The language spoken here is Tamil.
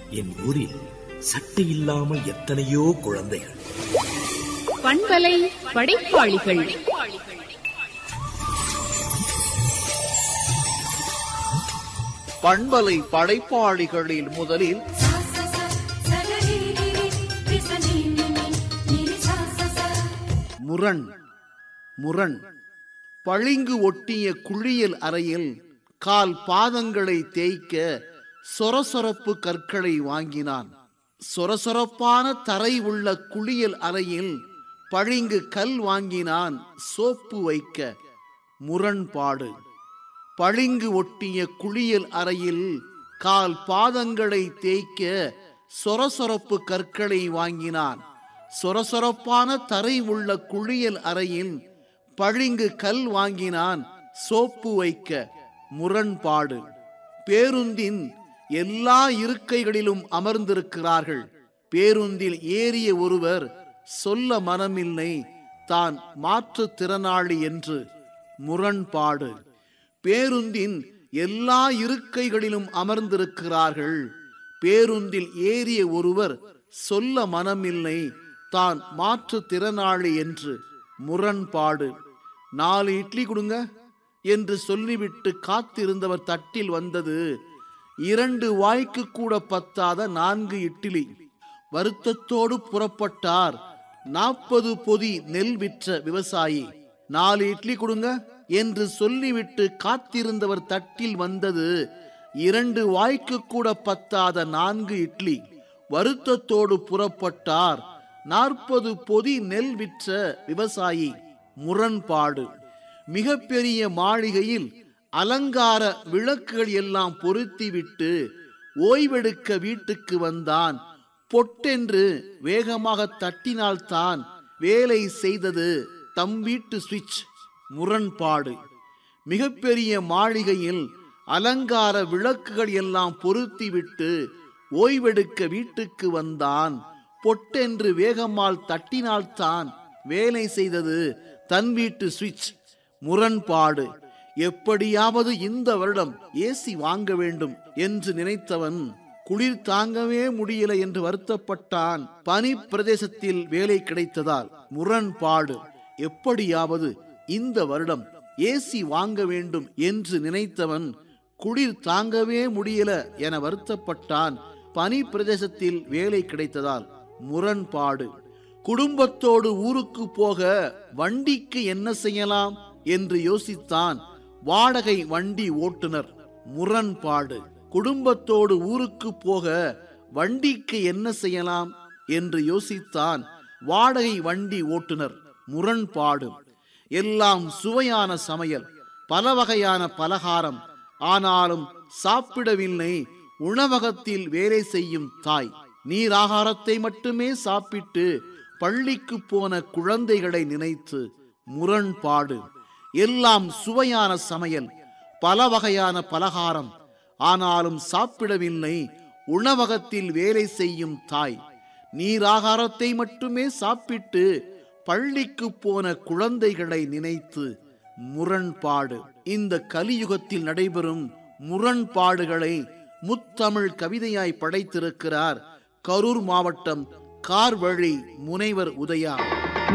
என் ஊரில் சட்டை இல்லாமல் எத்தனையோ குழந்தைகள் பண்பலை படைப்பாளிகள் பண்பலை படைப்பாளிகளில் முதலில் सा सा सा सगरिरि रिसनिनि निरि सा सा सा முரண் முரண் பளிங்கு ஒட்டிய குளியல் அறையில் கால் பாதங்களை தேய்க்க சொரசொரப்பு கற்களை வாங்கினான் சொரசொரப்பான தரை உள்ள குளியல் அறையில் பளிங்கு கல் வாங்கினான் சோப்பு வைக்க முரண்பாடு பளிங்கு ஒட்டிய குளியல் அறையில் கால் பாதங்களை தேய்க்க சொரசொரப்பு கற்களை வாங்கினான் சொரசொரப்பான தரை உள்ள குளியல் அறையில் பளிங்கு கல் வாங்கினான் சோப்பு வைக்க முரண்பாடு பேருந்தின் எல்லா இருக்கைகளிலும் அமர்ந்திருக்கிறார்கள் பேருந்தில் ஏறிய ஒருவர் சொல்ல மனமில்லை தான் மாற்றுத்திறனாளி என்று முரண்பாடு பேருந்தின் எல்லா இருக்கைகளிலும் அமர்ந்திருக்கிறார்கள் பேருந்தில் ஏறிய ஒருவர் சொல்ல மனமில்லை தான் மாற்றுத்திறனாளி என்று முரண்பாடு நாலு இட்லி கொடுங்க என்று சொல்லிவிட்டு காத்திருந்தவர் தட்டில் வந்தது இரண்டு வாய்க்கு கூட பத்தாத நான்கு இட்லி வருத்தத்தோடு புறப்பட்டார் நாற்பது பொதி நெல் விற்ற விவசாயி நாலு இட்லி கொடுங்க என்று சொல்லிவிட்டு காத்திருந்தவர் தட்டில் வந்தது இரண்டு வாய்க்கு கூட பத்தாத நான்கு இட்லி வருத்தத்தோடு புறப்பட்டார் நாற்பது பொதி நெல் விற்ற விவசாயி முரண்பாடு மிகப்பெரிய மாளிகையில் அலங்கார விளக்குகள் எல்லாம் பொருத்திவிட்டு ஓய்வெடுக்க வீட்டுக்கு வந்தான் பொட்டென்று வேகமாக தட்டினால்தான் வேலை செய்தது தம் வீட்டு சுவிட்ச் முரண்பாடு மிகப்பெரிய மாளிகையில் அலங்கார விளக்குகள் எல்லாம் பொருத்திவிட்டு ஓய்வெடுக்க வீட்டுக்கு வந்தான் பொட்டென்று வேகமால் தட்டினால்தான் வேலை செய்தது தன் வீட்டு சுவிட்ச் முரண்பாடு எப்படியாவது இந்த வருடம் ஏசி வாங்க வேண்டும் என்று நினைத்தவன் குளிர் தாங்கவே முடியல என்று வருத்தப்பட்டான் பனி பிரதேசத்தில் வேலை கிடைத்ததால் முரண்பாடு எப்படியாவது இந்த வருடம் ஏசி வாங்க வேண்டும் என்று நினைத்தவன் குளிர் தாங்கவே முடியல என வருத்தப்பட்டான் பனி பிரதேசத்தில் வேலை கிடைத்ததால் முரண்பாடு குடும்பத்தோடு ஊருக்கு போக வண்டிக்கு என்ன செய்யலாம் என்று யோசித்தான் வாடகை வண்டி ஓட்டுநர் முரண்பாடு குடும்பத்தோடு ஊருக்கு போக வண்டிக்கு என்ன செய்யலாம் என்று யோசித்தான் வாடகை வண்டி ஓட்டுநர் முரண்பாடு எல்லாம் சுவையான சமையல் பல வகையான பலகாரம் ஆனாலும் சாப்பிடவில்லை உணவகத்தில் வேலை செய்யும் தாய் நீராகாரத்தை மட்டுமே சாப்பிட்டு பள்ளிக்கு போன குழந்தைகளை நினைத்து முரண்பாடு எல்லாம் சுவையான சமையல் பல வகையான பலகாரம் ஆனாலும் சாப்பிடவில்லை உணவகத்தில் வேலை செய்யும் தாய் நீராகாரத்தை மட்டுமே சாப்பிட்டு பள்ளிக்கு போன குழந்தைகளை நினைத்து முரண்பாடு இந்த கலியுகத்தில் நடைபெறும் முரண்பாடுகளை முத்தமிழ் கவிதையாய் படைத்திருக்கிறார் கரூர் மாவட்டம் கார்வழி முனைவர் உதயா